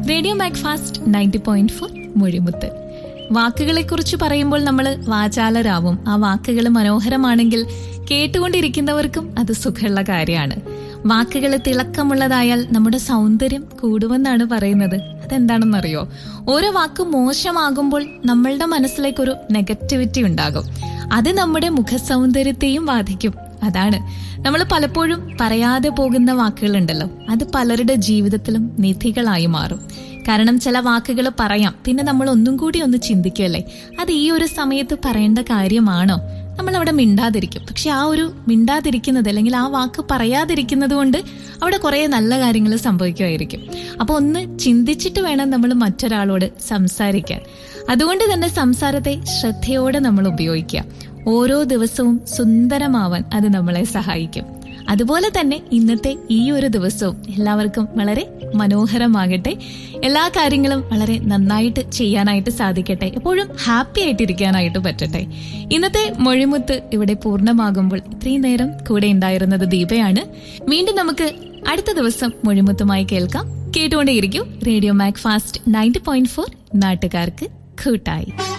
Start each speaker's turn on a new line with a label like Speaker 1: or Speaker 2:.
Speaker 1: radio MACFAST ninety point four മൊഴിമുത്ത് വാക്കുകളെ കുറിച്ച് പറയുമ്പോൾ നമ്മൾ വാചാലരാവും ആ വാക്കുകൾ മനോഹരമാണെങ്കിൽ കേട്ടുകൊണ്ടിരിക്കുന്നവർക്കും അത് സുഖമുള്ള കാര്യമാണ് വാക്കുകൾ തിളക്കമുള്ളതായാൽ നമ്മുടെ സൗന്ദര്യം കൂടുമെന്നാണ് പറയുന്നത് അതെന്താണെന്നറിയോ ഓരോ വാക്ക് മോശമാകുമ്പോൾ നമ്മളുടെ മനസ്സിലേക്കൊരു നെഗറ്റിവിറ്റി ഉണ്ടാകും അത് നമ്മുടെ മുഖസൗന്ദര്യത്തെയും ബാധിക്കും അതാണ് നമ്മൾ പലപ്പോഴും പറയാതെ പോകുന്ന വാക്കുകളുണ്ടല്ലോ അത് പലരുടെ ജീവിതത്തിലും നിധികളായി മാറും കാരണം ചില വാക്കുകൾ പറയാം പിന്നെ നമ്മൾ ഒന്നും കൂടി ഒന്ന് ചിന്തിക്കുമല്ലേ അത് ഈ ഒരു സമയത്ത് പറയേണ്ട കാര്യമാണോ നമ്മൾ അവിടെ മിണ്ടാതിരിക്കും പക്ഷെ ആ ഒരു മിണ്ടാതിരിക്കുന്നത് അല്ലെങ്കിൽ ആ വാക്ക് പറയാതിരിക്കുന്നത് കൊണ്ട് അവിടെ കുറെ നല്ല കാര്യങ്ങൾ സംഭവിക്കുമായിരിക്കും അപ്പൊ ഒന്ന് ചിന്തിച്ചിട്ട് വേണം നമ്മൾ മറ്റൊരാളോട് സംസാരിക്കാൻ അതുകൊണ്ട് തന്നെ സംസാരത്തെ ശ്രദ്ധയോടെ നമ്മൾ ഉപയോഗിക്കുക ഓരോ ദിവസവും സുന്ദരമാവാൻ അത് നമ്മളെ സഹായിക്കും അതുപോലെ തന്നെ ഇന്നത്തെ ഈ ഒരു ദിവസവും എല്ലാവർക്കും വളരെ മനോഹരമാകട്ടെ എല്ലാ കാര്യങ്ങളും വളരെ നന്നായിട്ട് ചെയ്യാനായിട്ട് സാധിക്കട്ടെ എപ്പോഴും ഹാപ്പി ആയിട്ടിരിക്കാനായിട്ട് പറ്റട്ടെ ഇന്നത്തെ മൊഴിമുത്ത് ഇവിടെ പൂർണ്ണമാകുമ്പോൾ ഇത്രയും നേരം കൂടെ ഉണ്ടായിരുന്നത് ദീപയാണ് വീണ്ടും നമുക്ക് അടുത്ത ദിവസം മൊഴിമുത്തുമായി കേൾക്കാം കേട്ടുകൊണ്ടേയിരിക്കും radio MACFAST ninety point four നാട്ടുകാർക്ക് കൂട്ടായി